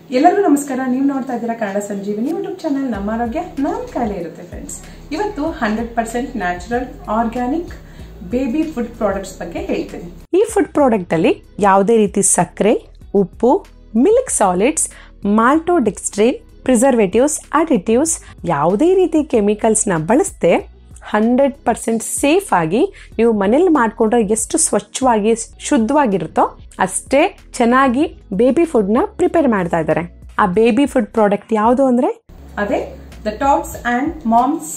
ಎಲ್ಲರಿಗೂ ನಮಸ್ಕಾರ ನೀವು ನೋಡ್ತಾ ಇದ್ದೀರಾ ಕನ್ನಡ ಸಂಜೀವಿನಿ ಯೂಟ್ಯೂಬ್ ಚಾನಲ್ ನಮ್ಮ ಆರೋಗ್ಯ ನಮ್ಮ ಕಾಯಿಲೆ ಇರುತ್ತೆ ಫ್ರೆಂಡ್ಸ್ ಇವತ್ತು hundred percent natural organic baby food products ಬಗ್ಗೆ ಹೇಳ್ತೀನಿ ಈ ಫುಡ್ ಪ್ರಾಡಕ್ಟ್ ಅಲ್ಲಿ ಯಾವುದೇ ರೀತಿ ಸಕ್ಕರೆ ಉಪ್ಪು milk solids maltodextrin preservatives additives ಯಾವುದೇ ರೀತಿ ಕೆಮಿಕಲ್ಸ್ನ ಬಳಸದೆ ಹಂಡ್ರೆಡ್ ಪರ್ಸೆಂಟ್ ಸೇಫ್ ಆಗಿ ನೀವು ಮನೇಲಿ ಮಾಡಿಕೊಂಡ್ರೆ ಎಷ್ಟು ಸ್ವಚ್ಛವಾಗಿ ಶುದ್ಧವಾಗಿರುತ್ತೋ ಅಷ್ಟೇ ಚೆನ್ನಾಗಿ ಬೇಬಿ ಫುಡ್ನ ಪ್ರಿಪೇರ್ ಮಾಡ್ತಾ ಇದ್ದಾರೆ ಆ ಬೇಬಿ ಫುಡ್ ಪ್ರಾಡಕ್ಟ್ ಯಾವುದು ಅಂದರೆ ಅದೇ the Tots and Moms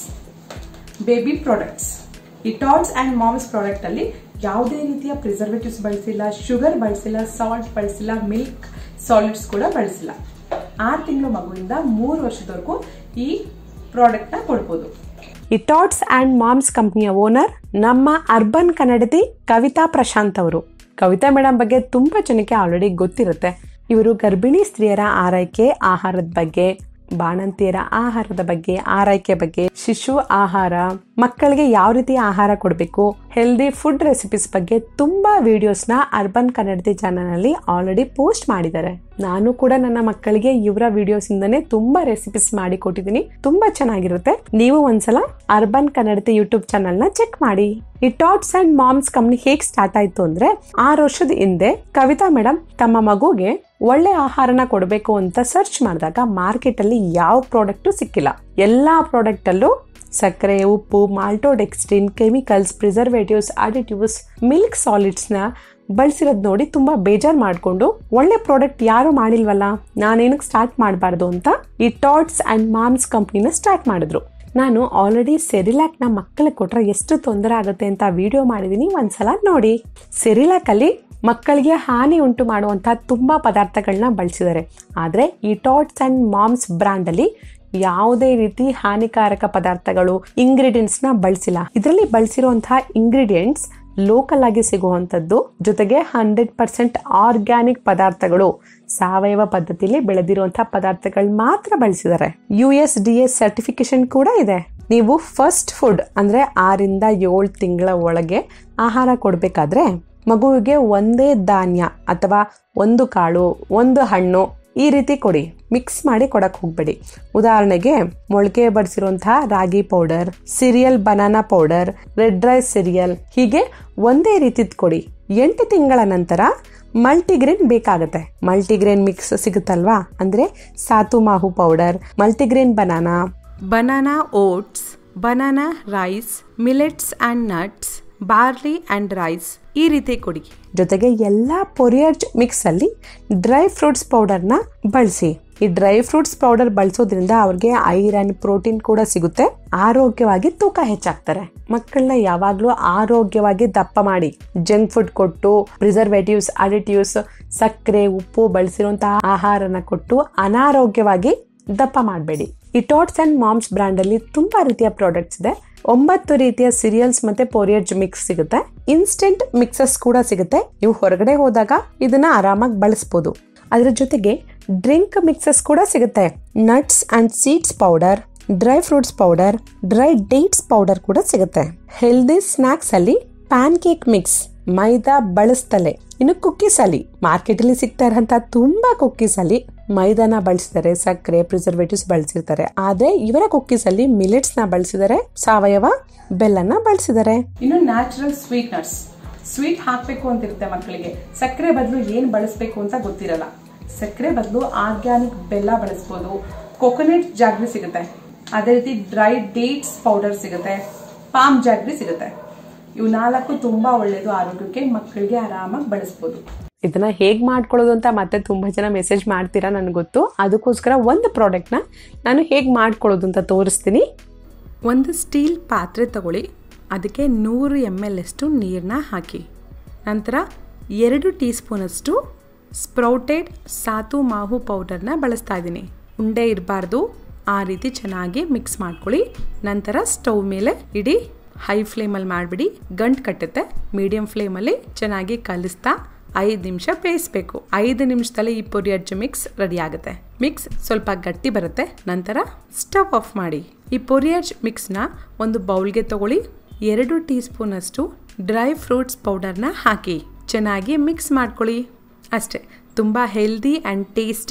baby products ಈ ಟಾಟ್ಸ್ ಅಂಡ್ ಮಾಮ್ಸ್ ಪ್ರಾಡಕ್ಟ್ ಅಲ್ಲಿ ಯಾವುದೇ ರೀತಿಯ ಪ್ರಿಸರ್ವೇಟಿವ್ಸ್ ಬಳಸಿಲ್ಲ ಶುಗರ್ ಬಳಸಿಲ್ಲ ಸಾಲ್ಟ್ ಬಳಸಿಲ್ಲ ಮಿಲ್ಕ್ ಸಾಲಿಡ್ಸ್ ಕೂಡ ಬಳಸಿಲ್ಲ ಆರು ತಿಂಗಳು ಮಗುವಿಂದ ಮೂರು ವರ್ಷದವರೆಗೂ ಈ ಪ್ರಾಡಕ್ಟ್ನ ಕೊಡ್ಬೋದು ಈ ಟಾಟ್ಸ್ ಆ್ಯಂಡ್ ಮಾಮ್ಸ್ ಕಂಪ್ನಿಯ ಓನರ್ ನಮ್ಮ ಅರ್ಬನ್ ಕನ್ನಡತಿ ಕವಿತಾ ಪ್ರಶಾಂತ್ ಅವರು ಕವಿತಾ ಮೇಡಮ್ ಬಗ್ಗೆ ತುಂಬ ಜನಕ್ಕೆ ಆಲ್ರೆಡಿ ಗೊತ್ತಿರುತ್ತೆ ಇವರು ಗರ್ಭಿಣಿ ಸ್ತ್ರೀಯರ ಆರೈಕೆ ಆಹಾರದ ಬಗ್ಗೆ ಬಾಣಂತಿಯರ ಆಹಾರದ ಬಗ್ಗೆ ಆರೈಕೆ ಬಗ್ಗೆ ಶಿಶು ಆಹಾರ ಮಕ್ಕಳಿಗೆ ಯಾವ ರೀತಿ ಆಹಾರ ಕೊಡಬೇಕು ಹೆಲ್ದಿ ಫುಡ್ ರೆಸಿಪೀಸ್ ಬಗ್ಗೆ ತುಂಬಾ ವಿಡಿಯೋಸ್ನ ಅರ್ಬನ್ ಕನ್ನಡತಿ ಚಾನಲ್ ಅಲ್ಲಿ ಆಲ್ರೆಡಿ ಪೋಸ್ಟ್ ಮಾಡಿದ್ದಾರೆ ನಾನು ಕೂಡ ನನ್ನ ಮಕ್ಕಳಿಗೆ ಇವರ ವಿಡಿಯೋಸ್ ಇಂದನೇ ತುಂಬಾ ರೆಸಿಪೀಸ್ ಮಾಡಿ ಕೊಟ್ಟಿದ್ದೀನಿ ತುಂಬಾ ಚೆನ್ನಾಗಿರುತ್ತೆ ನೀವು ಒಂದ್ಸಲ ಅರ್ಬನ್ ಕನ್ನಡತಿ ಯೂಟ್ಯೂಬ್ ಚಾನಲ್ ನ ಚೆಕ್ ಮಾಡಿ ಈ ಟಾಟ್ಸ್ ಅಂಡ್ ಮಾಮ್ಸ್ ಕಂಪ್ನಿ ಹೇಗ್ ಸ್ಟಾರ್ಟ್ ಆಯ್ತು ಅಂದ್ರೆ ಆರು ವರ್ಷದ ಹಿಂದೆ ಕವಿತಾ ಮೇಡಮ್ ತಮ್ಮ ಮಗುಗೆ ಒಳ್ಳೆ ಆಹಾರನ ಕೊಡಬೇಕು ಅಂತ ಸರ್ಚ್ ಮಾಡಿದಾಗ ಮಾರ್ಕೆಟ್ ಅಲ್ಲಿ ಯಾವ ಪ್ರಾಡಕ್ಟು ಸಿಕ್ಕಿಲ್ಲ ಎಲ್ಲಾ ಪ್ರಾಡಕ್ಟ್ ಅಲ್ಲೂ ಸಕ್ಕರೆ ಉಪ್ಪು maltodextrin chemicals preservatives additives milk ಸಾಲಿಡ್ಸ್ನ ಬಳಸಿರೋದು ನೋಡಿ ತುಂಬ ಬೇಜಾರು ಮಾಡಿಕೊಂಡು ಒಳ್ಳೆ ಪ್ರಾಡಕ್ಟ್ ಯಾರು ಮಾಡಿಲ್ವಲ್ಲ ನಾನೇನಕ್ಕೆ ಸ್ಟಾರ್ಟ್ ಮಾಡಬಾರ್ದು ಅಂತ ಈ ಟಾಟ್ಸ್ ಆ್ಯಂಡ್ ಮಾಮ್ಸ್ ಕಂಪ್ನಿನ ಸ್ಟಾರ್ಟ್ ಮಾಡಿದ್ರು ನಾನು ಆಲ್ರೆಡಿ ಸೆರಿಲ್ಯಾಕ್ನ ಮಕ್ಕಳಿಗೆ ಕೊಟ್ರೆ ಎಷ್ಟು ತೊಂದರೆ ಆಗುತ್ತೆ ಅಂತ ವಿಡಿಯೋ ಮಾಡಿದ್ದೀನಿ ಒಂದ್ಸಲ ನೋಡಿ ಸೆರಿಲ್ಯಾಕಲ್ಲಿ ಮಕ್ಕಳಿಗೆ ಹಾನಿ ಉಂಟು ಮಾಡುವಂತಹ ತುಂಬಾ ಪದಾರ್ಥಗಳನ್ನ ಬಳಸಿದ್ದಾರೆ ಆದರೆ ಈ ಟಾಟ್ಸ್ ಅಂಡ್ ಮಾಮ್ಸ್ ಬ್ರ್ಯಾಂಡ್ ಅಲ್ಲಿ ಯಾವುದೇ ರೀತಿ ಹಾನಿಕಾರಕ ಪದಾರ್ಥಗಳು ಇಂಗ್ರೀಡಿಯೆಂಟ್ಸ್ ನ ಬಳಸಿಲ್ಲ ಇದರಲ್ಲಿ ಬಳಸಿರುವಂತಹ ಇಂಗ್ರೀಡಿಯೆಂಟ್ಸ್ ಲೋಕಲ್ ಆಗಿ ಸಿಗುವಂಥದ್ದು ಜೊತೆಗೆ ಹಂಡ್ರೆಡ್ ಪರ್ಸೆಂಟ್ ಆರ್ಗ್ಯಾನಿಕ್ ಪದಾರ್ಥಗಳು ಸಾವಯವ ಪದ್ಧತಿಯಲ್ಲಿ ಬೆಳೆದಿರುವಂತಹ ಪದಾರ್ಥಗಳು ಮಾತ್ರ ಬಳಸಿದ್ದಾರೆ U S D S certification ಕೂಡ ಇದೆ ನೀವು ಫಸ್ಟ್ ಫುಡ್ ಅಂದ್ರೆ ಆರಿಂದ ಏಳು ತಿಂಗಳ ಒಳಗೆ ಆಹಾರ ಕೊಡಬೇಕಾದ್ರೆ ಮಗುವಿಗೆ ಒಂದೇ ಧಾನ್ಯ ಅಥವಾ ಒಂದು ಕಾಳು ಒಂದು ಹಣ್ಣು ಈ ರೀತಿ ಕೊಡಿ ಮಿಕ್ಸ್ ಮಾಡಿ ಕೊಡಕ್ ಹೋಗ್ಬೇಡಿ ಉದಾಹರಣೆಗೆ ಮೊಳಕೆ ಬಡಿಸಿರುವಂತಹ ragi powder cereal banana powder red rice cereal ಹೀಗೆ ಒಂದೇ ರೀತಿದ್ ಕೊಡಿ ಎಂಟು ತಿಂಗಳ ನಂತರ ಮಲ್ಟಿಗ್ರೇನ್ ಬೇಕಾಗುತ್ತೆ ಮಲ್ಟಿಗ್ರೇನ್ ಮಿಕ್ಸ್ ಸಿಗುತ್ತಲ್ವಾ ಅಂದ್ರೆ ಸಾತು ಮಾಹು powder multigrain banana banana oats banana rice millets and nuts barley and rice ಈ ರೀತಿ ಕೊಡಿ ಜೊತೆಗೆ ಎಲ್ಲ ಪೊರಿಯರ್ಜ್ ಮಿಕ್ಸ್ ಅಲ್ಲಿ ಡ್ರೈ ಫ್ರೂಟ್ಸ್ ಪೌಡರ್ನ ಬಳಸಿ ಈ ಡ್ರೈ ಫ್ರೂಟ್ಸ್ ಪೌಡರ್ ಬಳಸೋದ್ರಿಂದ ಅವ್ರಿಗೆ ಐರನ್ ಪ್ರೋಟೀನ್ ಕೂಡ ಸಿಗುತ್ತೆ ಆರೋಗ್ಯವಾಗಿ ತೂಕ ಹೆಚ್ಚಾಗ್ತಾರೆ ಮಕ್ಕಳನ್ನ ಯಾವಾಗ್ಲೂ ಆರೋಗ್ಯವಾಗಿ ದಪ್ಪ ಮಾಡಿ ಜಂಕ್ ಫುಡ್ ಕೊಟ್ಟು ಪ್ರಿಸರ್ವೇಟಿವ್ಸ್ ಅಡಿಟಿವ್ಸ್ ಸಕ್ಕರೆ ಉಪ್ಪು ಬಳಸಿರುವಂತಹ ಆಹಾರನ ಕೊಟ್ಟು ಅನಾರೋಗ್ಯವಾಗಿ ದಪ್ಪ ಮಾಡಬೇಡಿ ಈ ಟಾಟ್ಸ್ ಅಂಡ್ ಮಾಮ್ಸ್ ಬ್ರ್ಯಾಂಡ್ ಅಲ್ಲಿ ತುಂಬಾ ರೀತಿಯ ಪ್ರಾಡಕ್ಟ್ಸ್ ಇದೆ ಒಂಬತ್ತು ರೀತಿಯ ಸಿರಿಯಲ್ಸ್ ಮತ್ತೆ ಪೋರಿಯರ್ಜ್ ಮಿಕ್ಸ್ ಸಿಗುತ್ತೆ ಇನ್ಸ್ಟೆಂಟ್ ಮಿಕ್ಸಸ್ ಕೂಡ ಸಿಗುತ್ತೆ ನೀವು ಹೊರಗಡೆ ಹೋದಾಗ ಇದನ್ನ ಆರಾಮಾಗಿ ಬಳಸ್ಬೋದು ಅದ್ರ ಜೊತೆಗೆ ಡ್ರಿಂಕ್ ಮಿಕ್ಸಸ್ ಕೂಡ ಸಿಗುತ್ತೆ nuts and seeds powder dry fruits powder dry dates powder ಕೂಡ ಸಿಗುತ್ತೆ ಹೆಲ್ದಿ ಸ್ನಾಕ್ಸ್ ಅಲ್ಲಿ ಪ್ಯಾನ್ ಕೇಕ್ ಮಿಕ್ಸ್ ಮೈದಾ ಬಳಸ್ತಲೆ ಇನ್ನು ಕುಕ್ಕೀಸ್ ಅಲ್ಲಿ ಮಾರ್ಕೆಟ್ ಅಲ್ಲಿ ಸಿಗ್ತಾ ಇರೋಂತ ತುಂಬಾ ಕುಕ್ಕೀಸ್ ಅಲ್ಲಿ ಮೈದಾನ ಬಳಸಿದ್ದಾರೆ ಸಕ್ಕರೆ ಪ್ರಿಸರ್ವೇಟಿವ್ಸ್ ಬಳಸಿರ್ತಾರೆ ಆದ್ರೆ ಇವರ ಕುಕ್ಕೀಸ್ ಅಲ್ಲಿ ಮಿಲೆಟ್ಸ್ ನ ಬಳಸಿದ್ದಾರೆ ಸಾವಯವ ಬೆಲ್ಲನ ಬಳಸಿದ್ದಾರೆ ಇನ್ನು ನ್ಯಾಚುರಲ್ ಸ್ವೀಟ್ನರ್ಸ್ ಸ್ವೀಟ್ ಹಾಕಬೇಕು ಅಂತ ಇರುತ್ತೆ ಮಕ್ಕಳಿಗೆ ಸಕ್ಕರೆ ಬದಲು ಏನು ಬಳಸಬೇಕು ಅಂತ ಗೊತ್ತಿರಲ್ಲ ಸಕ್ಕರೆ ಬದಲು ಆರ್ಗ್ಯಾನಿಕ್ ಬೆಲ್ಲ ಬಳಸ್ಬೋದು ಕೊಕೊನಟ್ ಜಾಗ್ರಿ ಸಿಗುತ್ತೆ ಅದೇ ರೀತಿ ಡ್ರೈ ಡೇಟ್ಸ್ ಪೌಡರ್ ಸಿಗುತ್ತೆ ಪಾಮ್ ಜಾಗ್ರಿ ಸಿಗುತ್ತೆ ಇವು ನಾಲ್ಕು ತುಂಬಾ ಒಳ್ಳೆಯದು ಆರೋಗ್ಯಕ್ಕೆ ಮಕ್ಕಳಿಗೆ ಆರಾಮಾಗಿ ಬಳಸ್ಬೋದು ಇದನ್ನ ಹೇಗ್ ಮಾಡ್ಕೊಳ್ಳೋದು ಅಂತ ಮತ್ತೆ ತುಂಬಾ ಜನ ಮೆಸೇಜ್ ಮಾಡ್ತೀರಾ ನನಗೆ ಗೊತ್ತು ಅದಕ್ಕೋಸ್ಕರ ಒಂದು ಪ್ರಾಡಕ್ಟ್ನ ನಾನು ಹೇಗ್ ಮಾಡ್ಕೊಳ್ಳೋದು ಅಂತ ತೋರಿಸ್ತೀನಿ ಒಂದು ಸ್ಟೀಲ್ ಪಾತ್ರೆ ತಗೊಳ್ಳಿ ಅದಕ್ಕೆ ನೂರು ಎಮ್ ಎಲ್ ಅಷ್ಟು ನೀರನ್ನ ಹಾಕಿ ನಂತರ ಎರಡು ಟೀ ಸ್ಪೂನಷ್ಟು ಸ್ಪ್ರೌಟೆಡ್ ಸಾತು ಮಾಹು ಪೌಡರ್ನ ಬಳಸ್ತಾ ಇದ್ದೀನಿ ಉಂಡೆ ಇರಬಾರ್ದು ಆ ರೀತಿ ಚೆನ್ನಾಗಿ ಮಿಕ್ಸ್ ಮಾಡ್ಕೊಳ್ಳಿ ನಂತರ ಸ್ಟವ್ ಮೇಲೆ ಇಡಿ ಹೈ ಫ್ಲೇಮಲ್ಲಿ ಮಾಡಿಬಿಡಿ ಗಂಟು ಕಟ್ಟುತ್ತೆ ಮೀಡಿಯಂ ಫ್ಲೇಮಲ್ಲಿ ಚೆನ್ನಾಗಿ ಕಲಿಸ್ತಾ ಐದು ನಿಮಿಷ ಬೇಯಿಸ್ಬೇಕು ಐದು ನಿಮಿಷದಲ್ಲಿ ಈ ಪೊರಿಯರ್ಜ್ ಮಿಕ್ಸ್ ರೆಡಿ ಆಗುತ್ತೆ ಮಿಕ್ಸ್ ಸ್ವಲ್ಪ ಗಟ್ಟಿ ಬರುತ್ತೆ ನಂತರ ಸ್ಟವ್ ಆಫ್ ಮಾಡಿ ಈ ಪೊರಿಯರ್ಜ್ ಮಿಕ್ಸ್ನ ಒಂದು ಬೌಲ್ಗೆ ತಗೊಳ್ಳಿ ಎರಡು ಟೀ ಸ್ಪೂನಷ್ಟು ಡ್ರೈ ಫ್ರೂಟ್ಸ್ ಪೌಡರ್ನ ಹಾಕಿ ಚೆನ್ನಾಗಿ ಮಿಕ್ಸ್ ಮಾಡ್ಕೊಳ್ಳಿ ಅಷ್ಟೇ ತುಂಬ healthy and tasty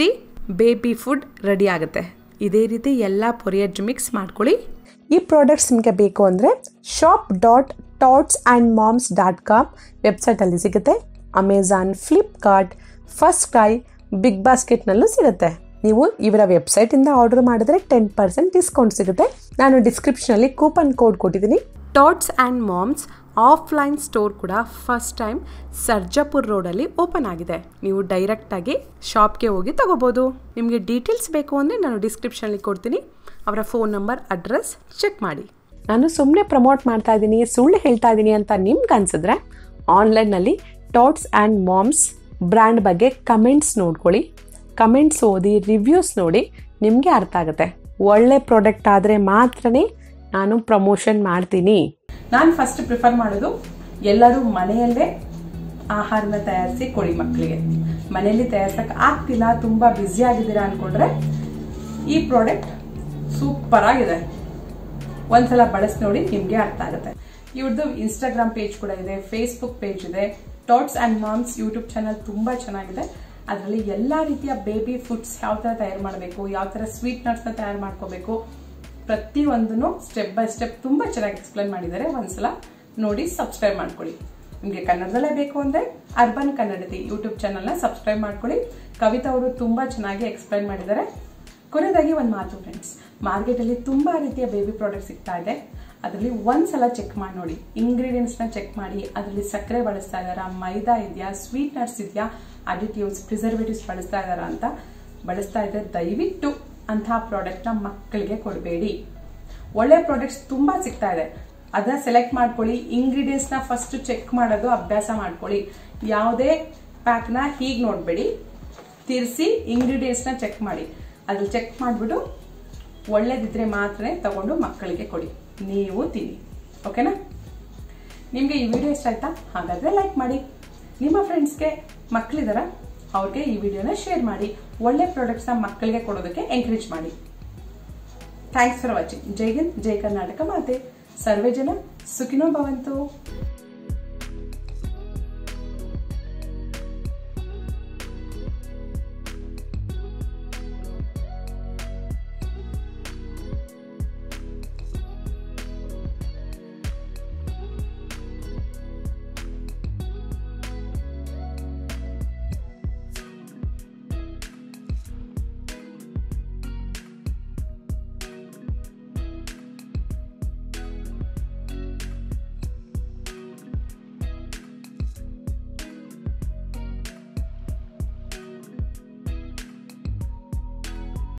baby food ready ಆಗುತ್ತೆ ಇದೇ ರೀತಿ ಎಲ್ಲ ಪೊರಿಯಜ್ ಮಿಕ್ಸ್ ಮಾಡ್ಕೊಳ್ಳಿ ಈ ಪ್ರಾಡಕ್ಟ್ಸ್ ನಿಮಗೆ ಬೇಕು ಅಂದರೆ shop dot Tots and Moms dot com ವೆಬ್ಸೈಟಲ್ಲಿ ಸಿಗುತ್ತೆ Amazon Flipkart FirstCry Big ಬಾಸ್ಕೆಟ್ನಲ್ಲೂ ಸಿಗುತ್ತೆ ನೀವು ಇವರ ವೆಬ್ಸೈಟಿಂದ ಆರ್ಡರ್ ಮಾಡಿದ್ರೆ ಟೆನ್ ಪರ್ಸೆಂಟ್ ಡಿಸ್ಕೌಂಟ್ ಸಿಗುತ್ತೆ ನಾನು ಡಿಸ್ಕ್ರಿಪ್ಷನಲ್ಲಿ ಕೂಪನ್ ಕೋಡ್ ಕೊಟ್ಟಿದ್ದೀನಿ Tots and Moms offline store ಕೂಡ ಫಸ್ಟ್ ಟೈಮ್ ಸರ್ಜಾಪುರ್ ರೋಡಲ್ಲಿ ಓಪನ್ ಆಗಿದೆ ನೀವು ಡೈರೆಕ್ಟಾಗಿ ಶಾಪ್ಗೆ ಹೋಗಿ ತಗೋಬೋದು ನಿಮಗೆ ಡೀಟೇಲ್ಸ್ ಬೇಕು ಅಂದರೆ ನಾನು ಡಿಸ್ಕ್ರಿಪ್ಷನಲ್ಲಿ ಕೊಡ್ತೀನಿ ಅವರ ಫೋನ್ ನಂಬರ್ ಅಡ್ರೆಸ್ ಚೆಕ್ ಮಾಡಿ ನಾನು ಸುಮ್ಮನೆ ಪ್ರಮೋಟ್ ಮಾಡ್ತಾ ಇದ್ದೀನಿ ಸುಳ್ಳು ಹೇಳ್ತಾ ಇದ್ದೀನಿ ಅಂತ ನಿಮ್ಗೆ ಅನ್ಸಿದ್ರೆ ಆನ್ಲೈನ್ನಲ್ಲಿ ಟಾಟ್ಸ್ ಆ್ಯಂಡ್ ಮಾಮ್ಸ್ ಬ್ರ್ಯಾಂಡ್ ಬಗ್ಗೆ ಕಮೆಂಟ್ಸ್ ನೋಡ್ಕೊಳ್ಳಿ ಕಮೆಂಟ್ಸ್ ಓದಿ ರಿವ್ಯೂಸ್ ನೋಡಿ ನಿಮಗೆ ಅರ್ಥ ಆಗುತ್ತೆ ಒಳ್ಳೆ ಪ್ರಾಡಕ್ಟ್ ಆದರೆ ಮಾತ್ರನೇ ನಾನು ಪ್ರಮೋಷನ್ ಮಾಡ್ತೀನಿ ನಾನು ಫಸ್ಟ್ ಪ್ರಿಫರ್ ಮಾಡೋದು ಎಲ್ಲರೂ ಮನೆಯಲ್ಲೇ ಆಹಾರನ ತಯಾರಿಸಿ ಕೊಡಿ ಮಕ್ಕಳಿಗೆ ಮನೆಯಲ್ಲಿ ತಯಾರಿಸಕ್ ಆಗ್ತಿಲ್ಲ ತುಂಬಾ ಬ್ಯುಸಿ ಆಗಿದ್ದೀರಾ ಅನ್ಕೊಂಡ್ರೆ ಈ ಪ್ರಾಡಕ್ಟ್ ಸೂಪರ್ ಆಗಿದೆ ಒಂದ್ಸಲ ಬಳಸಿ ನೋಡಿ ನಿಮ್ಗೆ ಅರ್ಥ ಆಗುತ್ತೆ ಇವ್ರದ್ದು ಇನ್ಸ್ಟಾಗ್ರಾಮ್ ಪೇಜ್ ಕೂಡ ಇದೆ ಫೇಸ್ಬುಕ್ ಪೇಜ್ ಇದೆ tots and moms YouTube channel ತುಂಬಾ ಚೆನ್ನಾಗಿದೆ ಅದರಲ್ಲಿ ಎಲ್ಲಾ ರೀತಿಯ ಬೇಬಿ ಫುಡ್ಸ್ ಯಾವ ತರ ತಯಾರು ಮಾಡಬೇಕು ಯಾವ ತರ ಸ್ವೀಟ್ ನಟ್ಸ್ ನ ತಯಾರು ಮಾಡ್ಕೋಬೇಕು ಪ್ರತಿಯೊಂದನ್ನು ಸ್ಟೆಪ್ ಬೈ ಸ್ಟೆಪ್ ತುಂಬಾ ಚೆನ್ನಾಗಿ ಎಕ್ಸ್ಪ್ಲೈನ್ ಮಾಡಿದ್ದಾರೆ ಒಂದ್ಸಲ ನೋಡಿ ಸಬ್ಸ್ಕ್ರೈಬ್ ಮಾಡ್ಕೊಳ್ಳಿ ನಿಮಗೆ ಕನ್ನಡದಲ್ಲೇ ಬೇಕು ಅಂದ್ರೆ ಅರ್ಬನ್ ಕನ್ನಡತಿ ಯೂಟ್ಯೂಬ್ ಚಾನಲ್ ನ ಸಬ್ಸ್ಕ್ರೈಬ್ ಮಾಡ್ಕೊಳ್ಳಿ ಕವಿತಾ ಅವರು ತುಂಬಾ ಚೆನ್ನಾಗಿ ಎಕ್ಸ್ಪ್ಲೈನ್ ಮಾಡಿದ್ದಾರೆ ಕೊನೆಯದಾಗಿ ಒಂದು ಮಾತು ಫ್ರೆಂಡ್ಸ್ ಮಾರ್ಕೆಟ್ ಅಲ್ಲಿ ತುಂಬಾ ರೀತಿಯ ಬೇಬಿ ಪ್ರಾಡಕ್ಟ್ ಸಿಗ್ತಾ ಇದೆ ಅದರಲ್ಲಿ ಒಂದ್ಸಲ ಚೆಕ್ ಮಾಡಿ ನೋಡಿ ಇಂಗ್ರೀಡಿಯೆಂಟ್ಸ್ ನ ಚೆಕ್ ಮಾಡಿ ಅದರಲ್ಲಿ ಸಕ್ಕರೆ ಬಳಸ್ತಾ ಇದಾರಾ ಮೈದಾ ಇದೆಯಾ ಸ್ವೀಟ್ ನಟ್ಸ್ ಇದೆಯಾ ಅಡಿಟಿವ್ಸ್ ಪ್ರಿಸರ್ವೇಟಿವ್ಸ್ ಬಳಸ್ತಾ ಇದಾರಾ ಅಂತ ಬಳಸ್ತಾ ಇದ್ರೆ ದಯವಿಟ್ಟು ಅಂತಹ ಪ್ರಾಡಕ್ಟ್ ನ ಮಕ್ಕಳಿಗೆ ಕೊಡಬೇಡಿ ಒಳ್ಳೆ ಪ್ರಾಡಕ್ಟ್ಸ್ ತುಂಬಾ ಸಿಗ್ತಾ ಇದೆ ಅದನ್ನ ಸೆಲೆಕ್ಟ್ ಮಾಡ್ಕೊಳ್ಳಿ ಇಂಗ್ರೀಡಿಯೆಂಟ್ಸ್ ನ ಫಸ್ಟ್ ಚೆಕ್ ಮಾಡೋದು ಅಭ್ಯಾಸ ಮಾಡ್ಕೊಳ್ಳಿ ಯಾವುದೇ ಪ್ಯಾಕ್ ನ ಹೀಗ್ ನೋಡ್ಬೇಡಿ ತಿರ್ಸಿ ಇಂಗ್ರೀಡಿಯೆಂಟ್ಸ್ ನ ಚೆಕ್ ಮಾಡಿ ಅದ್ರಲ್ಲಿ ಚೆಕ್ ಮಾಡ್ಬಿಟ್ಟು ಒಳ್ಳೇದಿದ್ರೆ ಮಾತ್ರ ತಗೊಂಡು ಮಕ್ಕಳಿಗೆ ಕೊಡಿ ನೀವು ತಿನ್ನಿ ಓಕೆನಾ ನಿಮಗೆ ಈ ವಿಡಿಯೋ ಇಷ್ಟ ಆಯ್ತಾ ಹಾಗಾದ್ರೆ ಲೈಕ್ ಮಾಡಿ ನಿಮ್ಮ ಫ್ರೆಂಡ್ಸ್ಗೆ ಮಕ್ಕಳಿದಾರ ಅವ್ರಿಗೆ ಈ ವಿಡಿಯೋನ ಶೇರ್ ಮಾಡಿ ಒಳ್ಳೆ ಪ್ರಾಡಕ್ಟ್ಸ್ನ ಮಕ್ಕಳಿಗೆ ಕೊಡೋದಕ್ಕೆ ಎಂಕರೇಜ್ ಮಾಡಿ ಥ್ಯಾಂಕ್ಸ್ ಫಾರ್ ವಾಚಿಂಗ್ ಜೈ ಹಿಂದ್ ಜೈ ಕರ್ನಾಟಕ ಮಾತೆ ಸರ್ವೇ ಜನ ಸುಖಿನೋ ಭವಂತು